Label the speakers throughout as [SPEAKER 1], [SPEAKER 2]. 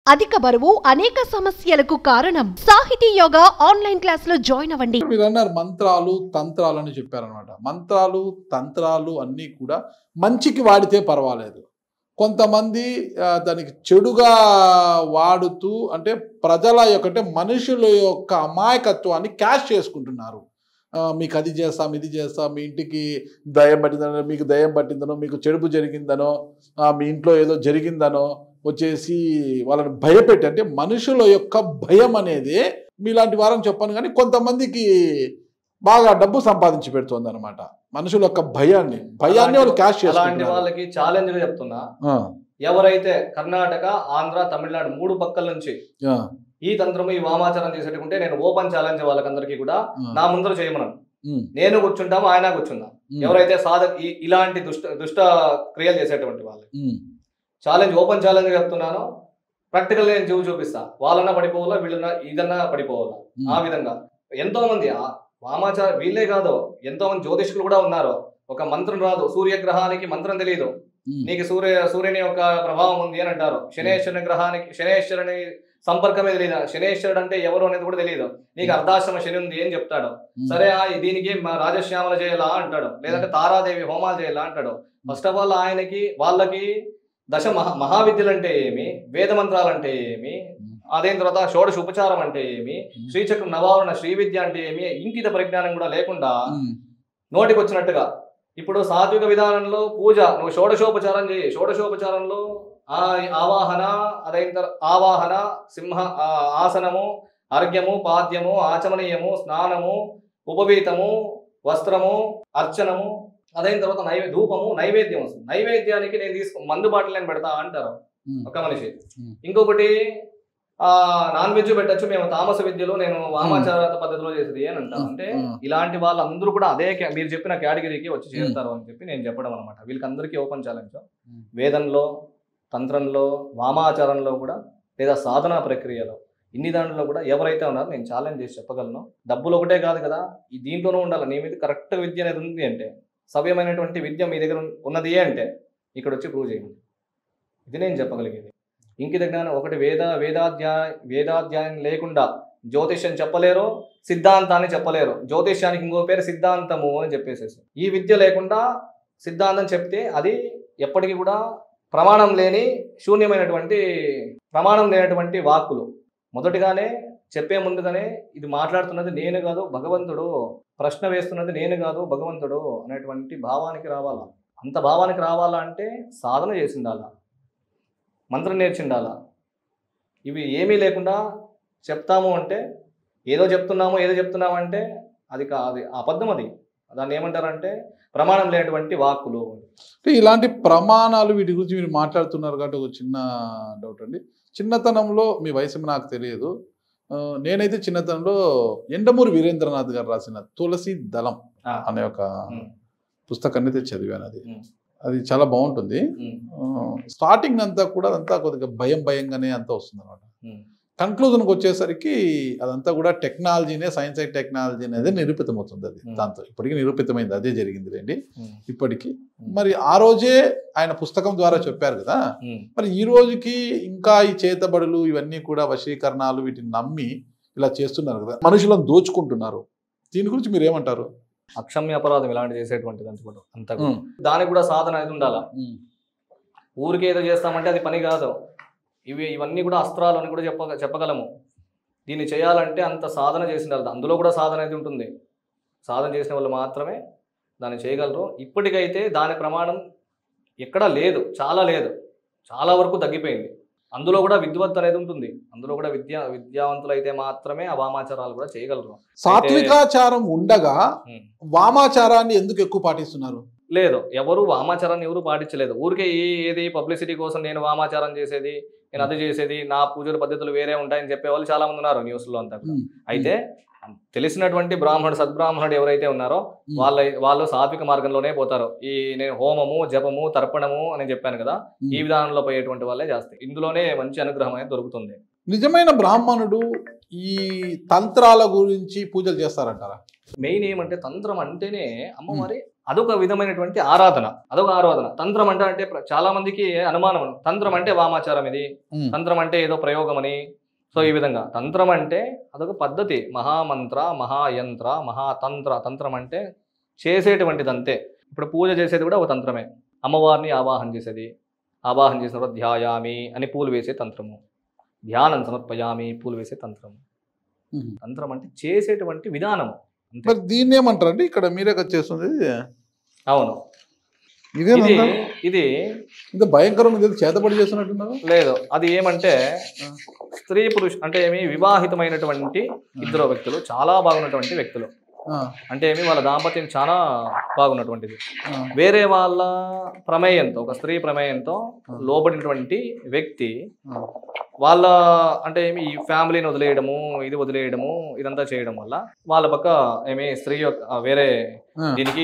[SPEAKER 1] అధిక బరువు అనేక సమస్యలకు కారణం సాహితీ యోగా ఆన్లైన్ క్లాస్ లో జాయిన్ అవ్వండి
[SPEAKER 2] మీరు అన్నారు మంత్రాలు తంత్రాలు అని చెప్పారనమాట మంత్రాలు తంత్రాలు అన్నీ కూడా మంచికి వాడితే పర్వాలేదు కొంతమంది ఆ, దానికి చెడుగా వాడుతూ అంటే ప్రజల యొక్క అంటే మనుషుల యొక్క అమాయకత్వాన్ని క్యాష్ చేసుకుంటున్నారు ఆ, మీకు అది చేస్తాం ఇది చేస్తాం మీ ఇంటికి దయం పట్టిందనో మీకు దయం పట్టిందనో మీకు చెడుపు జరిగిందనో ఆ, మీ ఇంట్లో ఏదో జరిగిందనో వచ్చేసి వాళ్ళని భయపెట్టి అంటే మనుషుల యొక్క భయం అనేది మీలాంటి వారని చెప్పాను కానీ కొంతమందికి బాగా డబ్బు సంపాదించి పెడుతుంది అనమాట మనుషుల యొక్క భయాన్ని భయాన్ని వాళ్ళు క్యాష్
[SPEAKER 3] అలాంటి
[SPEAKER 2] చేసుకుంటున్నారు
[SPEAKER 3] వాళ్ళకి ఛాలెంజ్ చెప్తున్నా
[SPEAKER 2] ఆ,
[SPEAKER 3] ఎవరైతే కర్ణాటక ఆంధ్ర తమిళనాడు మూడు పక్కల నుంచి
[SPEAKER 2] ఆ,
[SPEAKER 3] ఈ తంత్రము ఈ వామాచారం చేసేటుకుంటే నేను ఓపెన్ ఛాలెంజ్ వాళ్ళకందరికీ కూడా
[SPEAKER 2] ఆ.
[SPEAKER 3] నా ముందర చేయమన్నాను
[SPEAKER 2] ఉమ్,
[SPEAKER 3] నేను కూర్చుంటాము ఆయన కూర్చుందాం
[SPEAKER 2] ఉమ్,
[SPEAKER 3] ఎవరైతే సాధ ఈ- ఇలాంటి దుష్ట దుష్ట క్రియలు చేసేటువంటి వాళ్ళు
[SPEAKER 2] ఉమ్,
[SPEAKER 3] ఛాలెంజ్ ఓపెన్ ఛాలెంజ్ చెప్తున్నాను ప్రాక్టికల్ నేను చూసి చూపిస్తా వాళ్ళన్నా పడిపోవాలా వీళ్ళన్నా ఇదన్నా పడిపోవాలా
[SPEAKER 2] ఉమ్.
[SPEAKER 3] ఆ విధంగా ఎంతో మంది ఆ వామాచార వీళ్ళే కాదు ఎంతో మంది జ్యోతిష్కులు కూడా ఉన్నారు ఒక మంత్రం రాదు సూర్యగ్రహానికి మంత్రం తెలియదు
[SPEAKER 2] ఉమ్,
[SPEAKER 3] నీకు సూర్య సూర్యుని యొక్క ప్రభావం ఉంది అని అంటారు శనేశ్వరుని గ్రహానికి శనేశ్వరుని సంపర్కమే తెలియదు శనేశ్వరుడు అంటే ఎవరు అనేది కూడా తెలియదు నీకు అర్ధాశ్రమ శని ఉంది అని చెప్తాడు
[SPEAKER 2] ఉమ్,
[SPEAKER 3] సరే ఆ దీనికి మా రాజశ్యామల చేయాలా అంటాడు లేదంటే తారాదేవి హోమాలు చేయాలా అంటాడు ఫస్ట్ ఆఫ్ ఆల్ ఆయనకి వాళ్ళకి దశ మహా మహావిద్యలు అంటే ఏమి వేద మంత్రాలు అంటే ఏమి అదే తర్వాత షోడశ ఉపచారం అంటే ఏమి శ్రీచక్ర నవావరణ శ్రీ విద్య అంటే ఏమి ఇంకిత పరిజ్ఞానం కూడా లేకుండా
[SPEAKER 2] ఉమ్,
[SPEAKER 3] నోటికి వచ్చినట్టుగా ఇప్పుడు సాత్విక విధానంలో పూజ నువ్వు షోడశోపచారం చేయి షోడశోపచారంలో ఆ ఆవాహన అదైన తర్వాత ఆవాహన సింహ ఆ, ఆసనము అర్ఘ్యము పాద్యము ఆచమనీయము స్నానము ఉపవీతము వస్త్రము అర్చనము అదైన తర్వాత నైవే ధూపము నైవేద్యం వస్తుంది నైవేద్యానికి నేను తీసుకు మందు బాటలు నేను పెడతా అంటారు
[SPEAKER 2] ఉమ్,
[SPEAKER 3] ఒక మనిషి
[SPEAKER 2] Hmm.
[SPEAKER 3] ఇంకొకటి ఆ నాన్ వెజ్ పెట్టచ్చు మేము తామస విద్యలో నేను వామాచార పద్ధతిలో చేసేది అని అంటాం అంటే
[SPEAKER 2] Hmm.
[SPEAKER 3] ఇలాంటి వాళ్ళందరూ కూడా అదే కే- మీరు చెప్పిన కేటగిరీకి వచ్చి చేరుతారు అని చెప్పి నేను చెప్పడం అనమాట వీళ్ళకందరికీ ఓపెన్ ఛాలెంజ్
[SPEAKER 2] Hmm.
[SPEAKER 3] వేదంలో తంత్రంలో వామాచారంలో కూడా లేదా సాధనా ప్రక్రియలో ఇన్ని దాంట్లో కూడా ఎవరైతే ఉన్నారో నేను ఛాలెంజ్ చేసి చెప్పగలను డబ్బులు ఒకటే కాదు కదా ఈ దీంట్లోనూ ఉండాలి నీ మీద కరెక్ట్ విద్య అనేది ఉంది అంటే సవ్యమైనటువంటి విద్య మీ దగ్గర ఉన్నది అంటే ఇక్కడ వచ్చి ప్రూవ్ చేయండి ఇది నేను చెప్పగలిగేది ఇంకిత జ్ఞానం ఒకటి వేద వేదాధ్యాయ వేదాధ్యాయం లేకుండా జ్యోతిష్యం చెప్పలేరు సిద్ధాంతాన్ని చెప్పలేరు జ్యోతిష్యానికి ఇంకో పేరు సిద్ధాంతము అని చెప్పేసేసి ఈ విద్య లేకుండా సిద్ధాంతం చెప్తే అది ఎప్పటికీ కూడా ప్రమాణం లేని శూన్యమైనటువంటి ప్రమాణం లేనటువంటి వాక్కులు మొదటిగానే చెప్పే ముందుగానే ఇది మాట్లాడుతున్నది నేను కాదు భగవంతుడు ప్రశ్న వేస్తున్నది నేను కాదు భగవంతుడు అనేటువంటి భావానికి రావాలా అంత భావానికి రావాలా అంటే సాధన చేసి ఉండాలా మంత్రం నేర్చిండాలా ఇవి ఏమీ లేకుండా చెప్తాము అంటే ఏదో చెప్తున్నాము ఏదో చెప్తున్నాము అంటే అది కా అది అబద్ధం అది దాన్ని ఏమంటారంటే ప్రమాణం లేనటువంటి వాక్కులు
[SPEAKER 2] అంటే ఇలాంటి ప్రమాణాలు వీటి గురించి మీరు మాట్లాడుతున్నారు కాబట్టి ఒక చిన్న డౌట్ అండి చిన్నతనంలో మీ వయసు నాకు తెలియదు ఆ, నేనైతే చిన్నతనంలో ఎండమూరి వీరేంద్రనాథ్ గారు రాసిన తులసి దళం
[SPEAKER 3] ఆ,
[SPEAKER 2] అనే ఒక
[SPEAKER 3] ఉమ్,
[SPEAKER 2] పుస్తకాన్ని అయితే చదివాను అది
[SPEAKER 3] ఉమ్,
[SPEAKER 2] అది చాలా బాగుంటుంది
[SPEAKER 3] ఉమ్,
[SPEAKER 2] స్టార్టింగ్ అంతా కూడా అదంతా కొద్దిగా భయం భయంగానే అంతా వస్తుంది అనమాట
[SPEAKER 3] ఉమ్,
[SPEAKER 2] కన్క్లూజన్కి వచ్చేసరికి అదంతా కూడా టెక్నాలజీనే సైన్స్ అండ్ టెక్నాలజీ అనేది నిరూపితం అవుతుంది అది
[SPEAKER 3] Hmm.
[SPEAKER 2] దాంతో ఇప్పటికీ నిరూపితమైంది అదే జరిగింది లేండి
[SPEAKER 3] ఉమ్,
[SPEAKER 2] ఇప్పటికీ మరి ఆ రోజే ఆయన పుస్తకం ద్వారా చెప్పారు కదా
[SPEAKER 3] ఉమ్.
[SPEAKER 2] మరి ఈ రోజుకి ఇంకా ఈ చేతబడులు ఇవన్నీ కూడా వశీకరణాలు వీటిని నమ్మి ఇలా చేస్తున్నారు కదా మనుషులను దోచుకుంటున్నారు దీని గురించి మీరు ఏమంటారు
[SPEAKER 3] అక్షమ్య అపరాధం ఇలాంటి చేసేటువంటిది అంత కూడా అంతా కూడా. దానికి కూడా సాధన అనేది ఉండాలా ఊరికే ఏదో చేస్తామంటే అది పని కాదు ఇవి ఇవన్నీ కూడా అస్త్రాలు అని కూడా చెప్ప చెప్పగలము దీన్ని చేయాలంటే అంత సాధన చేసిన వాళ్ళు అందులో కూడా సాధన అనేది ఉంటుంది సాధన చేసిన వాళ్ళు మాత్రమే దాన్ని చేయగలరు ఇప్పటికైతే దాని ప్రమాణం ఎక్కడా లేదు చాలా లేదు చాలా వరకు తగ్గిపోయింది అందులో కూడా విద్వత్ అనేది ఉంటుంది అందులో కూడా విద్యా విద్యావంతులు అయితే మాత్రమే ఆ వామాచారాలు కూడా చేయగలరు
[SPEAKER 2] సాత్వికాచారం ఉండగా
[SPEAKER 3] ఉమ్.
[SPEAKER 2] వామాచారాన్ని ఎందుకు ఎక్కువ పాటిస్తున్నారు
[SPEAKER 3] లేదు ఎవరు వామాచారాన్ని ఎవరు పాటించలేదు ఊరికే ఈ ఏది పబ్లిసిటీ కోసం నేను వామాచారం చేసేది నేను అది చేసేది నా పూజల పద్ధతులు వేరే ఉంటాయని చెప్పే వాళ్ళు చాలా మంది ఉన్నారు న్యూస్ లో అంతా కూడా.
[SPEAKER 2] ఉమ్.
[SPEAKER 3] అయితే తెలిసినటువంటి బ్రాహ్మణుడు సద్బ్రాహ్మణుడు ఎవరైతే ఉన్నారో
[SPEAKER 2] ఉమ్.
[SPEAKER 3] వాళ్ళ వాళ్ళు సాత్విక మార్గంలోనే పోతారు ఈ నేను హోమము జపము తర్పణము అని చెప్పాను కదా
[SPEAKER 2] ఉమ్.
[SPEAKER 3] ఈ విధానంలో పోయేటువంటి వాళ్ళే చేస్తాయి ఇందులోనే మంచి అనుగ్రహం అనేది దొరుకుతుంది
[SPEAKER 2] నిజమైన బ్రాహ్మణుడు ఈ తంత్రాల గురించి పూజలు చేస్తారంటారా
[SPEAKER 3] మెయిన్ ఏమంటే తంత్రం అంటేనే అమ్మవారి అదొక విధమైనటువంటి ఆరాధన అదొక ఆరాధన తంత్రం అంటే అంటే ప్ర- చాలా మందికి అనుమానం తంత్రం అంటే వామాచారం ఇది
[SPEAKER 2] ఉమ్,
[SPEAKER 3] తంత్రం అంటే ఏదో ప్రయోగం అని సో ఈ విధంగా తంత్రం అంటే అదొక పద్ధతి మహామంత్ర మహాయంత్ర మహాతంత్ర తంత్రం అంటే చేసేటువంటిది అంతే ఇప్పుడు పూజ చేసేది కూడా ఒక తంత్రమే అమ్మవారిని ఆవాహన చేసేది ఆవాహన చేసిన తర్వాత ధ్యాయామి అని పూలు వేసే తంత్రము ధ్యానం సమర్పయామి పూలు వేసే తంత్రము
[SPEAKER 2] ఉమ్.
[SPEAKER 3] తంత్రం అంటే చేసేటువంటి విధానం అంతే
[SPEAKER 2] మరి దీన్ని ఏమంటారండి ఇక్కడ మీరే కదా చేస్తుంది
[SPEAKER 3] అవును
[SPEAKER 2] ఇదే
[SPEAKER 3] ఇది ఇది
[SPEAKER 2] ఇంత భయంకరంగా ఇది చేతపడి చేస్తున్నట్టున్నారు
[SPEAKER 3] లేదు అది ఏమంటే స్త్రీ పురుష అంటే ఏమి వివాహితమైనటువంటి ఇద్దరు వ్యక్తులు చాలా బాగున్నటువంటి వ్యక్తులు
[SPEAKER 2] ఆ,
[SPEAKER 3] అంటే ఏమి వాళ్ళ దాంపత్యం చాలా బాగున్నటువంటిది
[SPEAKER 2] ఆ,
[SPEAKER 3] వేరే వాళ్ళ ప్రమేయంతో ఒక స్త్రీ ప్రమేయంతో లోబడినటువంటి వ్యక్తి
[SPEAKER 2] ఆ.
[SPEAKER 3] వాళ్ళ అంటే ఏమి ఈ ఫ్యామిలీని వదిలేయడము ఇది వదిలేయడము ఇదంతా చేయడం వల్ల వాళ్ళ పక్క ఏమి స్త్రీ యొక్క ఆ, వేరే
[SPEAKER 2] ఆ.
[SPEAKER 3] దీనికి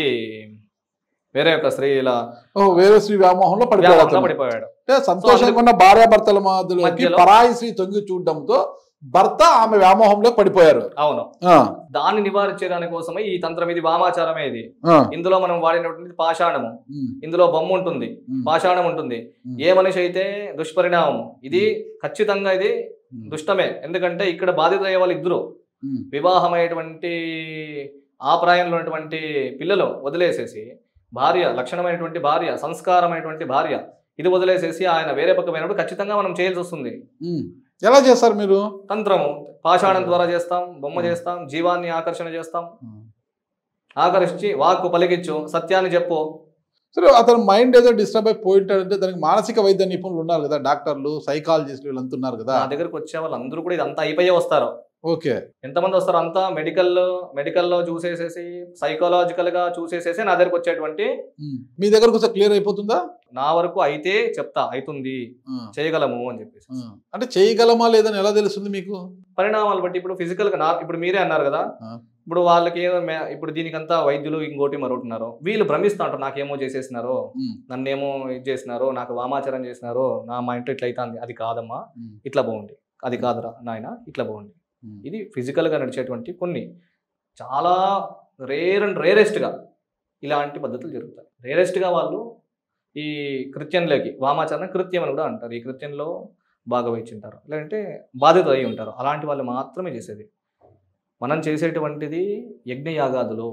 [SPEAKER 3] వేరే యొక్క స్త్రీ ఇలా
[SPEAKER 2] ఓ వేరే స్త్రీ వ్యామోహంలో పడిపోయాడు
[SPEAKER 3] వ్యామోహంలో
[SPEAKER 2] అతను.
[SPEAKER 3] పడిపోయాడు
[SPEAKER 2] అంటే సంతోషంగా ఉన్న భార్యాభర్తల మధ్యలోకి
[SPEAKER 3] మధ్యలో-
[SPEAKER 2] పరాయి స్త్రీ తొంగి చూడడంతో భర్త ఆమె వ్యామోహంలో పడిపోయారు
[SPEAKER 3] అవును
[SPEAKER 2] ఆ,
[SPEAKER 3] దాన్ని నివారించడానికి కోసమే ఈ తంత్రం ఇది వామాచారమే ఇది
[SPEAKER 2] ఆ,
[SPEAKER 3] ఇందులో మనం వాడినటువంటి పాషాణము
[SPEAKER 2] ఉమ్,
[SPEAKER 3] ఇందులో బొమ్మ ఉంటుంది
[SPEAKER 2] ఉమ్,
[SPEAKER 3] పాషాణం ఉంటుంది
[SPEAKER 2] ఉమ్,
[SPEAKER 3] ఏ మనిషి అయితే దుష్పరిణామం ఇది ఖచ్చితంగా ఇది
[SPEAKER 2] ఉమ్,
[SPEAKER 3] దుష్టమే ఎందుకంటే ఇక్కడ బాధితులయ్యే వాళ్ళు ఇద్దరు
[SPEAKER 2] ఉమ్,
[SPEAKER 3] వివాహమైనటువంటి ఆ ప్రాయంలో ఉన్నటువంటి పిల్లలు వదిలేసేసి భార్య లక్షణమైనటువంటి భార్య సంస్కారమైనటువంటి భార్య ఇది వదిలేసేసి ఆయన వేరే పక్క పోయినప్పుడు ఖచ్చితంగా మనం చేయాల్సి వస్తుంది
[SPEAKER 2] ఉమ్. ఎలా చేస్తారు మీరు
[SPEAKER 3] తంత్రము పాషాణం ద్వారా చేస్తాం బొమ్మ చేస్తాం జీవాన్ని ఆకర్షణ చేస్తాం ఆకర్షించి వాక్కు పలికించు సత్యాన్ని చెప్పు
[SPEAKER 2] సరే అతని మైండ్ ఏదో డిస్టర్బ్ అయిపోయింటాడంటే దానికి మానసిక వైద్య నిపుణులు ఉన్నారు కదా డాక్టర్లు సైకాలజిస్టులు వీళ్ళంతా ఉన్నారు కదా
[SPEAKER 3] నా దగ్గరకు వచ్చే వాళ్ళు అందరూ కూడా ఇదంతా అయిపోయే వస్తారు
[SPEAKER 2] ఓకే
[SPEAKER 3] ఎంతమంది వస్తారు అంతా మెడికల్ మెడికల్లో చూసేసేసి సైకలాజికల్ గా చూసేసేసి నా దగ్గరకు వచ్చేటువంటి
[SPEAKER 2] ఉమ్. మీ దగ్గరకు వస్తే క్లియర్ అయిపోతుందా
[SPEAKER 3] నా వరకు అయితే చెప్తా అవుతుంది
[SPEAKER 2] ఆ,
[SPEAKER 3] చేయగలము అని చెప్పేసి
[SPEAKER 2] ఆ. అంటే చేయగలమా లేదని ఎలా తెలుస్తుంది మీకు
[SPEAKER 3] పరిణామాలు బట్టి ఇప్పుడు ఫిజికల్ గా నా ఇప్పుడు మీరే అన్నారు కదా
[SPEAKER 2] ఆ.
[SPEAKER 3] ఇప్పుడు వాళ్ళకి ఏదో మే- ఇప్పుడు దీనికంతా వైద్యులు ఇంకోటి మరొకటిన్నారు వీళ్ళు భ్రమిస్తా ఉంటారు నాకేమో చేసేసినారో
[SPEAKER 2] ఉమ్,
[SPEAKER 3] నన్నేమో ఇది చేసినారో నాకు వామాచారం చేసినారో నా మా ఇంట్లో ఇట్లా అవుతుంది అది కాదమ్మా
[SPEAKER 2] ఉమ్,
[SPEAKER 3] ఇట్లా బాగుంది అది కాదురా నాయన ఇట్లా బాగుంది
[SPEAKER 2] ఉమ్.
[SPEAKER 3] ఇది ఫిజికల్గా నడిచేటువంటి కొన్ని చాలా రేర్ అండ్ రేరెస్ట్గా ఇలాంటి పద్ధతులు జరుగుతాయి రేరెస్ట్గా వాళ్ళు ఈ కృత్యంలోకి వామాచరణ కృత్యం అని కూడా అంటారు ఈ కృత్యంలో భాగవహించుంటారు లేదంటే బాధితులు అయి ఉంటారు అలాంటి వాళ్ళు మాత్రమే చేసేది మనం చేసేటువంటిది యజ్ఞయాగాదులు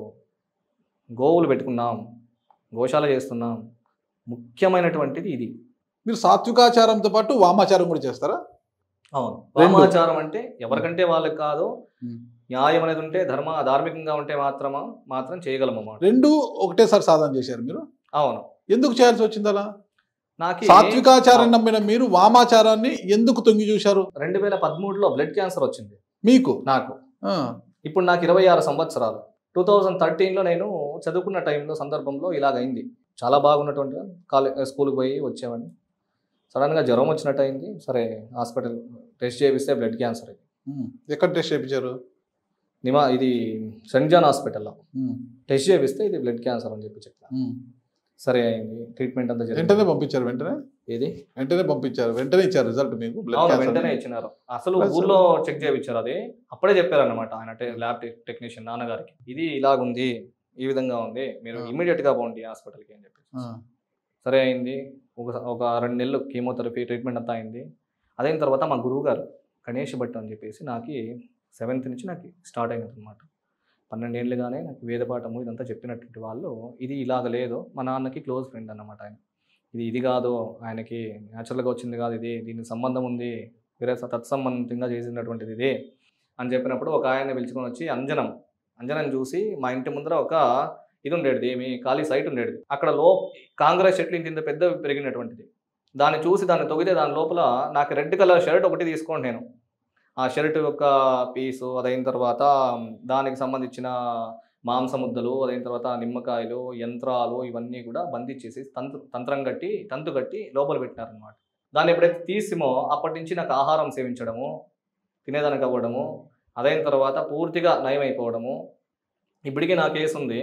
[SPEAKER 3] గోవులు పెట్టుకున్నాం గోశాల చేస్తున్నాం ముఖ్యమైనటువంటిది ఇది
[SPEAKER 2] మీరు సాత్వికాచారంతో పాటు వామాచారం కూడా చేస్తారా
[SPEAKER 3] అవును
[SPEAKER 2] రెండు.
[SPEAKER 3] వామాచారం అంటే ఎవరికంటే వాళ్ళకి కాదు
[SPEAKER 2] ఉమ్.
[SPEAKER 3] న్యాయం అనేది ఉంటే ధర్మ ధార్మికంగా ఉంటే మాత్రమా మాత్రం చేయగలమన్నమాట
[SPEAKER 2] రెండు ఒకటేసారి సాధన చేశారు మీరు
[SPEAKER 3] అవును
[SPEAKER 2] ఎందుకు చేయాల్సి వచ్చింది అలా
[SPEAKER 3] నాకు
[SPEAKER 2] సాత్వికాచారాన్ని నమ్మిన మీరు వామాచారాన్ని ఎందుకు తొంగి చూశారు
[SPEAKER 3] రెండు వేల పదమూడులో బ్లడ్ క్యాన్సర్ వచ్చింది
[SPEAKER 2] మీకు
[SPEAKER 3] నాకు
[SPEAKER 2] ఆ, ఇప్పుడు
[SPEAKER 3] ఇప్పుడు నాకు ఇరవై ఆరు సంవత్సరాలు టూ థౌజండ్ థర్టీన్లో నేను చదువుకున్న టైంలో సందర్భంలో ఇలాగైంది చాలా బాగున్నటువంటి కాలేజ్ స్కూల్కి పోయి వచ్చేవాడిని సడన్గా జ్వరం వచ్చినట్టు అయింది సరే హాస్పిటల్ టెస్ట్ చేపిస్తే బ్లడ్ క్యాన్సర్ అయింది
[SPEAKER 2] ఉమ్, ఎక్కడ టెస్ట్ చేయించారు
[SPEAKER 3] నిమా ఇది సెంట్ జాన్ హాస్పిటల్లో
[SPEAKER 2] ఉమ్,
[SPEAKER 3] టెస్ట్ చేపిస్తే ఇది బ్లడ్ క్యాన్సర్ అని చెప్పి చెప్పాను
[SPEAKER 2] ఉమ్.
[SPEAKER 3] సరే అయింది ట్రీట్మెంట్ అంతా
[SPEAKER 2] వెంటనే
[SPEAKER 3] జరిగింది
[SPEAKER 2] పంపించారు వెంటనే
[SPEAKER 3] ఏది
[SPEAKER 2] వెంటనే పంపించారు వెంటనే ఇచ్చారు రిజల్ట్ మీకు బ్లడ్
[SPEAKER 3] అవును
[SPEAKER 2] క్యాన్సర్
[SPEAKER 3] వెంటనే
[SPEAKER 2] అని.
[SPEAKER 3] ఇచ్చినారు అసలు
[SPEAKER 2] Plus-
[SPEAKER 3] ఊర్లో చెక్ చేయించారు అది అప్పుడే చెప్పారు అనమాట ఆయన టె- ల్యాబ్ టె- టెక్నీషియన్ నాన్నగారికి ఇది ఇలాగుంది ఈ విధంగా ఉంది మీరు
[SPEAKER 2] ఆ.
[SPEAKER 3] ఇమీడియట్ గా పోండి హాస్పిటల్కి అని చెప్పి
[SPEAKER 2] ఆ,
[SPEAKER 3] సరే అయింది ఒక ఒక రెండు నెలలు కీమోథెరపీ ట్రీట్మెంట్ అంతా అయింది అదైన తర్వాత మా గురువు గారు గణేష్ భట్ అని చెప్పేసి నాకు సెవెంత్ నుంచి నాకు స్టార్ట్ అయింది అనమాట పన్నెండేళ్ళుగానే నాకు వేదపాఠము ఇదంతా చెప్పినటువంటి వాళ్ళు ఇది ఇలాగ లేదు మా నాన్నకి క్లోజ్ ఫ్రెండ్ అన్నమాట ఆయన ఇది ఇది కాదు ఆయనకి న్యాచురల్గా వచ్చింది కాదు ఇది దీనికి సంబంధం ఉంది వేరే స- తత్సంబంధితంగా చేసినటువంటిది ఇది అని చెప్పినప్పుడు ఒక ఆయన పిలుచుకొని వచ్చి అంజనం అంజనం చూసి మా ఇంటి ముందర ఒక ఇది ఉండేది ఏమి ఖాళీ సైట్ ఉండేది అక్కడ లో కాంగ్రెస్ చెట్లు ఇంత ఇంత పెద్ద పెరిగినటువంటిది దాన్ని చూసి దాన్ని తొగితే దాని లోపల నాకు రెడ్ కలర్ షర్ట్ ఒకటి తీసుకోండి నేను ఆ షర్ట్ యొక్క పీసు అదైన తర్వాత దానికి సంబంధించిన మాంస ముద్దలు అదైన తర్వాత నిమ్మకాయలు యంత్రాలు ఇవన్నీ కూడా బంధించేసి తంత్ర తంత్రం కట్టి తంతు కట్టి లోపల పెట్టినారనమాట దాన్ని ఎప్పుడైతే తీసిమో అప్పటి నుంచి నాకు ఆహారం సేవించడము తినేదానికి అవ్వడము అదైన తర్వాత పూర్తిగా నయం అయిపోవడము ఇప్పటికీ నా కేసు ఉంది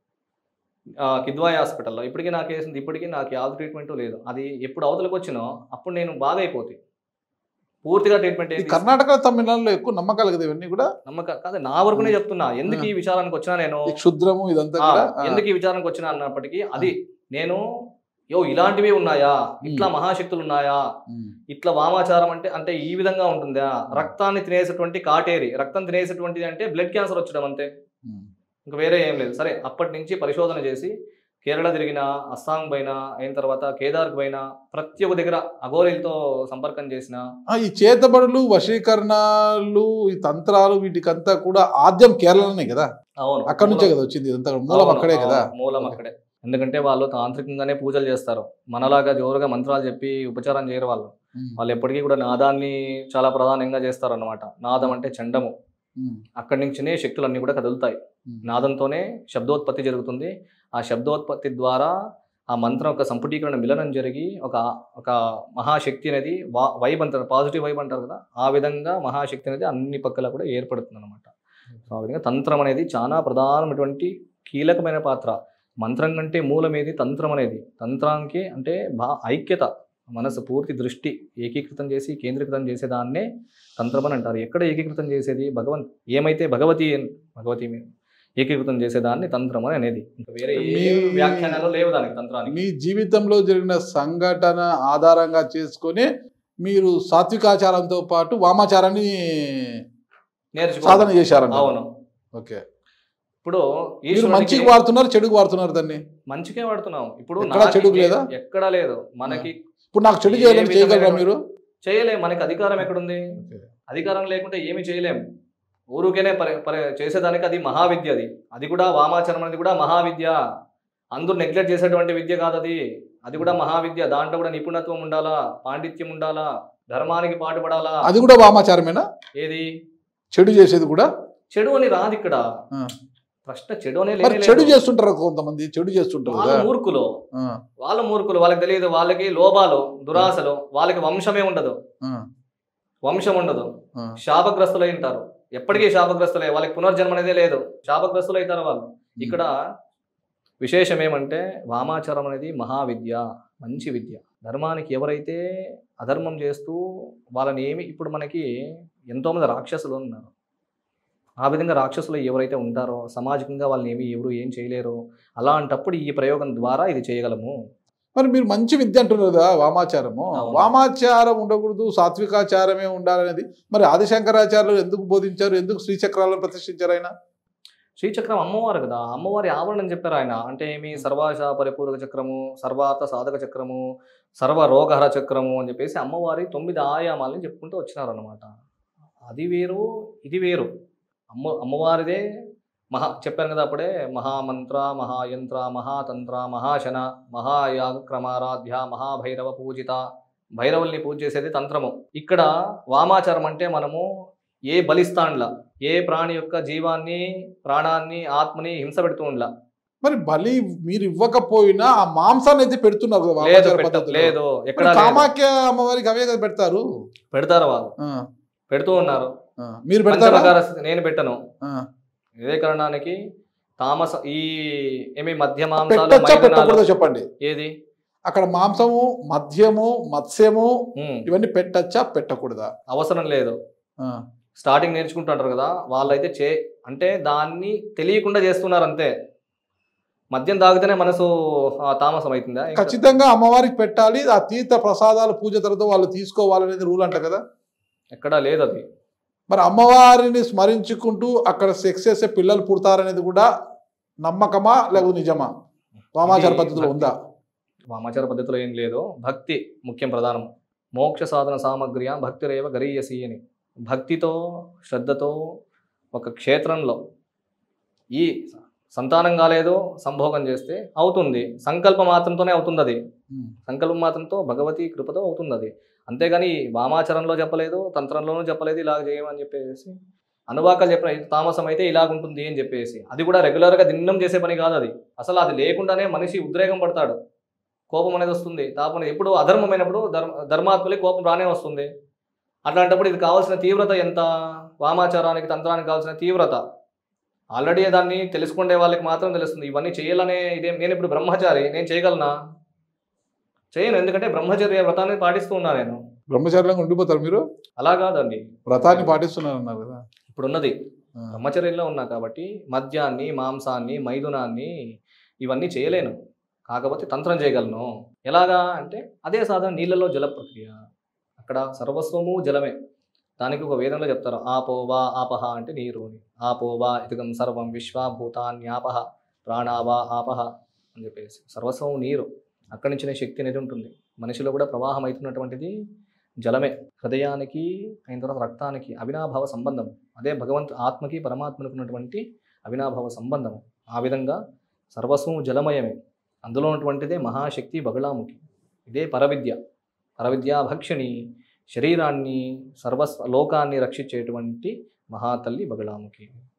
[SPEAKER 3] ఆ, కిద్వాయి హాస్పిటల్లో ఇప్పటికీ నా కేసు ఉంది ఇప్పటికీ నాకు యావ ట్రీట్మెంట్ లేదు అది ఎప్పుడు అవతలకు వచ్చినో అప్పుడు నేను బాగా అయిపోతుంది పూర్తిగా ట్రీట్మెంట్
[SPEAKER 2] ఈ
[SPEAKER 3] ఏంటి
[SPEAKER 2] కర్ణాటక తమిళనాడులో ఎక్కువ నమ్మకాలు కదా ఇవన్నీ కూడా
[SPEAKER 3] నమ్మక కాదు నా వరకునే చెప్తున్నా ఎందుకు ఈ విచారానికి వచ్చినా నేను
[SPEAKER 2] ఈ క్షుద్రము ఇదంతా
[SPEAKER 3] ఆ,
[SPEAKER 2] కూడా ఆ,
[SPEAKER 3] ఎందుకు ఈ విచారానికి వచ్చినా అన్నప్పటికీ అది నేను యో ఇలాంటివి ఉన్నాయా ఇట్లా
[SPEAKER 2] మ్మ్.
[SPEAKER 3] మహాశక్తులు ఉన్నాయా
[SPEAKER 2] ఉమ్,
[SPEAKER 3] ఇట్లా వామాచారం అంటే అంటే ఈ విధంగా ఉంటుందా రక్తాన్ని తినేసేటువంటి కాటేరి రక్తం తినేసేటువంటిది అంటే బ్లడ్ క్యాన్సర్ వచ్చడం అంతే
[SPEAKER 2] ఉమ్,
[SPEAKER 3] ఇంకా వేరే ఏం లేదు సరే అప్పటి నుంచి పరిశోధన చేసి కేరళ తిరిగిన అస్సాం పైన అయిన తర్వాత కేదార్కి పోయిన ప్రతి ఒక్క దగ్గర అఘోరీలతో సంపర్కం చేసిన
[SPEAKER 2] ఆ, ఈ చేతబడులు వశీకరణలు ఈ తంత్రాలు వీటికంతా కూడా ఆద్యం కేరళనే కదా
[SPEAKER 3] అవును
[SPEAKER 2] అక్కడ నుంచే కదా వచ్చింది ఇదంతా కూడా. మూలం
[SPEAKER 3] అవును,
[SPEAKER 2] అక్కడే కదా
[SPEAKER 3] అవును, మూలం అక్కడే ఎందుకంటే వాళ్ళు తాంత్రికంగానే పూజలు చేస్తారు మనలాగా జోరుగా మంత్రాలు చెప్పి ఉపచారం చేయరు వాళ్ళు
[SPEAKER 2] ఉమ్,
[SPEAKER 3] వాళ్ళు ఎప్పటికీ కూడా నాదాన్ని చాలా ప్రధానంగా చేస్తారు అన్నమాట నాదం అంటే చండము
[SPEAKER 2] ఉమ్,
[SPEAKER 3] అక్కడి నుంచినే శక్తులన్నీ కూడా కదులుతాయి
[SPEAKER 2] ఉమ్.
[SPEAKER 3] నాదంతోనే శబ్దోత్పత్తి జరుగుతుంది ఆ శబ్దోత్పత్తి ద్వారా ఆ మంత్రం యొక్క సంపుటీకరణ మిలనం జరిగి ఒక ఒక మహాశక్తి అనేది వా వైబ్ అంటారు పాజిటివ్ వైబ్ అంటారు కదా ఆ విధంగా మహాశక్తి అనేది అన్ని పక్కల కూడా ఏర్పడుతుంది అనమాట సో ఆ విధంగా తంత్రం అనేది చాలా ప్రధానమైనటువంటి కీలకమైన పాత్ర మంత్రం కంటే మూలమేది తంత్రం అనేది తంత్రానికి అంటే బా ఐక్యత మనసు పూర్తి దృష్టి ఏకీకృతం చేసి కేంద్రీకృతం చేసేదాన్నే తంత్రం అని అంటారు ఎక్కడ ఏకీకృతం చేసేది భగవంత్ ఏమైతే భగవతి భగవతి మీ- ఏకీకృతం చేసేదాన్ని తంత్రం అని అనేది ఇంకా వేరే ఏ
[SPEAKER 2] మీ-
[SPEAKER 3] వ్యాఖ్యానాలు లేవు దానికి తంత్రానికి
[SPEAKER 2] మీ జీవితంలో జరిగిన సంఘటన ఆధారంగా చేసుకొని మీరు సాత్వికాచారంతో పాటు వామాచారాన్ని
[SPEAKER 3] నేర్చుకో
[SPEAKER 2] సాధన చేశారంట
[SPEAKER 3] అవును
[SPEAKER 2] ఓకే
[SPEAKER 3] ఇప్పుడు
[SPEAKER 2] మీరు
[SPEAKER 3] ఈశ్వరునికి
[SPEAKER 2] మంచికి వాడుతున్నారు చెడుకు వాడుతున్నారు దాన్ని
[SPEAKER 3] మంచికే వాడుతున్నాం ఇప్పుడు
[SPEAKER 2] ఎక్కడా
[SPEAKER 3] నాకు
[SPEAKER 2] చెడుకు లేదా?
[SPEAKER 3] ఎక్కడా లేదు మనకి
[SPEAKER 2] ఇప్పుడు నాకు చెడు
[SPEAKER 3] ఏ
[SPEAKER 2] చేయాలని చేయగలరా
[SPEAKER 3] విధమైన-
[SPEAKER 2] మీరు
[SPEAKER 3] చేయలేం మనకి అధికారం ఎక్కడుంది
[SPEAKER 2] ఓకే.
[SPEAKER 3] అధికారం లేకుంటే ఏమి చేయలేం ఊరుకేనే పరి పరి చేసేదానికి అది మహావిద్య అది అది కూడా వామాచరం అనేది కూడా మహావిద్య అందరూ నెగ్లెక్ట్ చేసేటువంటి విద్య కాదు అది అది కూడా మహావిద్య దాంట్లో కూడా నిపుణత్వం ఉండాలా పాండిత్యం ఉండాలా ధర్మానికి పాటుపడాలా
[SPEAKER 2] అది కూడా వామాచారమేనా
[SPEAKER 3] ఏది
[SPEAKER 2] చెడు చేసేది కూడా
[SPEAKER 3] చెడు అని రాదు ఇక్కడ
[SPEAKER 2] ఆ.
[SPEAKER 3] ప్రశ్న చెడు అనే
[SPEAKER 2] మరి
[SPEAKER 3] లేనే
[SPEAKER 2] చెడు
[SPEAKER 3] లేదు.
[SPEAKER 2] చేస్తుంటారు కొంతమంది చెడు చేస్తుంటారు
[SPEAKER 3] వాళ్ళ
[SPEAKER 2] కదా
[SPEAKER 3] మూర్ఖులు
[SPEAKER 2] ఆ,
[SPEAKER 3] వాళ్ళ మూర్ఖులు వాళ్ళకి తెలియదు వాళ్ళకి లోపాలు దురాశలు వాళ్ళకి వంశమే ఉండదు
[SPEAKER 2] ఆ,
[SPEAKER 3] వంశం ఉండదు
[SPEAKER 2] ఆ.
[SPEAKER 3] శాపగ్రస్తులై ఉంటారు ఎప్పటికీ శాపగ్రస్తులే వాళ్ళకి పునర్జన్మ అనేదే లేదు శాపగ్రస్తులు అవుతారు వాళ్ళు ఇక్కడ విశేషం ఏమంటే వామాచారం అనేది మహావిద్య మంచి విద్య ధర్మానికి ఎవరైతే అధర్మం చేస్తూ వాళ్ళని ఏమి ఇప్పుడు మనకి ఎంతోమంది రాక్షసులు ఉన్నారు ఆ విధంగా రాక్షసులు ఎవరైతే ఉంటారో సామాజికంగా వాళ్ళని ఏమి ఎవరు ఏం చేయలేరు అలాంటప్పుడు ఈ ప్రయోగం ద్వారా ఇది చేయగలము
[SPEAKER 2] మరి మీరు మంచి విద్య అంటున్నారు కదా వామాచారము
[SPEAKER 3] అవును.
[SPEAKER 2] వామాచారం ఉండకూడదు సాత్వికాచారమే ఉండాలనేది మరి ఆదిశంకరాచార్యులు ఎందుకు బోధించారు ఎందుకు శ్రీచక్రాలను ప్రతిష్ఠించారు ఆయన
[SPEAKER 3] శ్రీచక్రం అమ్మవారు కదా అమ్మవారి ఆవరణం చెప్పారు ఆయన అంటే ఏమి సర్వాశ పరిపూరక చక్రము సర్వార్థ సాధక చక్రము సర్వ రోగహర చక్రము అని చెప్పేసి అమ్మవారి తొమ్మిది ఆయామాలని చెప్పుకుంటూ వచ్చినారు అనమాట అది వేరు ఇది వేరు అమ్మ అమ్మవారిదే మహా చెప్పాను కదా అప్పుడే మహామంత్ర మహాయంత్ర మహాతంత్ర మహాశన మహాయాగక్రమారాధ్య మహాభైరవ పూజిత భైరవుల్ని పూజ చేసేది తంత్రము ఇక్కడ వామాచారం అంటే మనము ఏ బలిస్తాండ్ల ఏ ప్రాణి యొక్క జీవాన్ని ప్రాణాన్ని ఆత్మని హింస పెడుతూ ఉండలా
[SPEAKER 2] మరి బలి మీరు ఇవ్వకపోయినా ఆ మాంసాన్ని అయితే పెడుతున్నారు కదా
[SPEAKER 3] లేదు
[SPEAKER 2] వామాచార
[SPEAKER 3] పెట్ట-
[SPEAKER 2] పద్ధతిలో.
[SPEAKER 3] లేదు
[SPEAKER 2] మరి
[SPEAKER 3] ఎక్కడ లేదు.
[SPEAKER 2] కామాఖ్య అమ్మవారికి అవే కదా పెడతారు
[SPEAKER 3] పెడతారు వాళ్ళు
[SPEAKER 2] ఆ,
[SPEAKER 3] పెడుతూ ఉన్నారు
[SPEAKER 2] ఆ. మీరు పెడతారా
[SPEAKER 3] పంచమకార స్థితి నేను పెట్టను
[SPEAKER 2] ఆ.
[SPEAKER 3] ఇదే కారణానికి తామస ఈ ఏమి మధ్య మాంసాలు
[SPEAKER 2] పెట్టచ్చా
[SPEAKER 3] మైదనాలు
[SPEAKER 2] పెట్టకూడదో చెప్పండి
[SPEAKER 3] ఏది
[SPEAKER 2] అక్కడ మాంసము మద్యము మత్స్యము
[SPEAKER 3] ఉమ్,
[SPEAKER 2] ఇవన్నీ పెట్టచ్చా పెట్టకూడదా
[SPEAKER 3] అవసరం లేదు
[SPEAKER 2] ఆ,
[SPEAKER 3] స్టార్టింగ్ నేర్చుకుంటుంటారు కదా వాళ్ళైతే చే అంటే దాన్ని తెలియకుండా చేస్తున్నారు అంతే మద్యం తాగితేనే మనసు ఆ, తామసం అవుతుందా ఇంకా-
[SPEAKER 2] ఖచ్చితంగా అమ్మవారికి పెట్టాలి ఆ తీర్థ ప్రసాదాలు పూజ తర్వాత వాళ్ళు తీసుకోవాలనేది రూల్ అంట కదా
[SPEAKER 3] ఎక్కడా లేదు అది
[SPEAKER 2] మరి అమ్మవారిని స్మరించుకుంటూ అక్కడ సెక్స్ చేసే పిల్లలు పుడతారనేది కూడా నమ్మకమా లేకపోతే నిజమా వామాచార
[SPEAKER 3] ఇది
[SPEAKER 2] పద్ధతిలో ఉందా
[SPEAKER 3] వామాచార పద్ధతిలో ఏం లేదు భక్తి ముఖ్యం ప్రధానం మోక్ష సాధన సామగ్ర్య భక్తిరేవ గరీయసి అని భక్తితో శ్రద్ధతో ఒక క్షేత్రంలో ఈ సంతానం కాలేదు సంభోగం చేస్తే అవుతుంది సంకల్ప మాత్రంతోనే అవుతుంది అది
[SPEAKER 2] ఉమ్.
[SPEAKER 3] సంకల్పం మాత్రంతో భగవతి కృపతో అవుతుంది అది అంతేగాని వామాచరణలో చెప్పలేదు తంత్రంలోనూ చెప్పలేదు ఇలాగ చేయమని చెప్పేసి అనువాకాలు చెప్పిన తామసం అయితే ఇలాగుంటుంది అని చెప్పేసి అది కూడా రెగ్యులర్గా దిన్నం చేసే పని కాదు అది అసలు అది లేకుండానే మనిషి ఉద్రేకం పడతాడు కోపం అనేది వస్తుంది తాపం అనేది- ఎప్పుడు అధర్మమైనప్పుడు ధర్మ ధర్మాత్మలే కోపం రానే వస్తుంది అట్లాంటప్పుడు ఇది కావాల్సిన తీవ్రత ఎంత వామాచారానికి తంత్రానికి కావాల్సిన తీవ్రత ఆల్రెడీ దాన్ని తెలుసుకునే వాళ్ళకి మాత్రం తెలుస్తుంది ఇవన్నీ చేయాలనే ఇదేం నేను ఇప్పుడు బ్రహ్మచారి నేను చేయగలనా చేయను ఎందుకంటే బ్రహ్మచర్య వ్రతాన్ని పాటిస్తూ ఉన్నా నేను
[SPEAKER 2] బ్రహ్మచర్యంగా ఉండిపోతారు మీరు
[SPEAKER 3] అలా కాదండి
[SPEAKER 2] వ్రతాన్ని పాటిస్తున్నారు అన్నారు కదా
[SPEAKER 3] ఇప్పుడున్నది
[SPEAKER 2] ఆ.
[SPEAKER 3] బ్రహ్మచర్యంలో ఉన్నా కాబట్టి మద్యాన్ని మాంసాన్ని మైథునాన్ని ఇవన్నీ చేయలేను కాకపోతే తంత్రం చేయగలను ఎలాగా అంటే అదే సాధన నీళ్ళలో జల ప్రక్రియ అక్కడ సర్వస్వము జలమే దానికి ఒక వేదంలో చెప్తారు ఆపో వా ఆపహ అంటే నీరు అని ఆపో వా ఇతగం సర్వం విశ్వాభూతాన్యాపహ ప్రాణావా ఆపహ అని చెప్పేసి సర్వస్వం నీరు అక్కడి నుంచిన శక్తి అనేది ఉంటుంది మనిషిలో కూడా ప్రవాహం అవుతున్నటువంటిది జలమే హృదయానికి అయిన తర్వాత రక్తానికి అవినాభావ సంబంధం అదే భగవంతు ఆత్మకి పరమాత్మకు ఉన్నటువంటి అవినాభావ సంబంధం ఆ విధంగా సర్వస్వం జలమయమే అందులో ఉన్నటువంటిదే మహాశక్తి బగళాముఖి ఇదే పరవిద్య పరవిద్యా భక్షిణి శరీరాన్ని సర్వస్వ లోకాన్ని రక్షించేటువంటి మహాతల్లి బగళాముఖి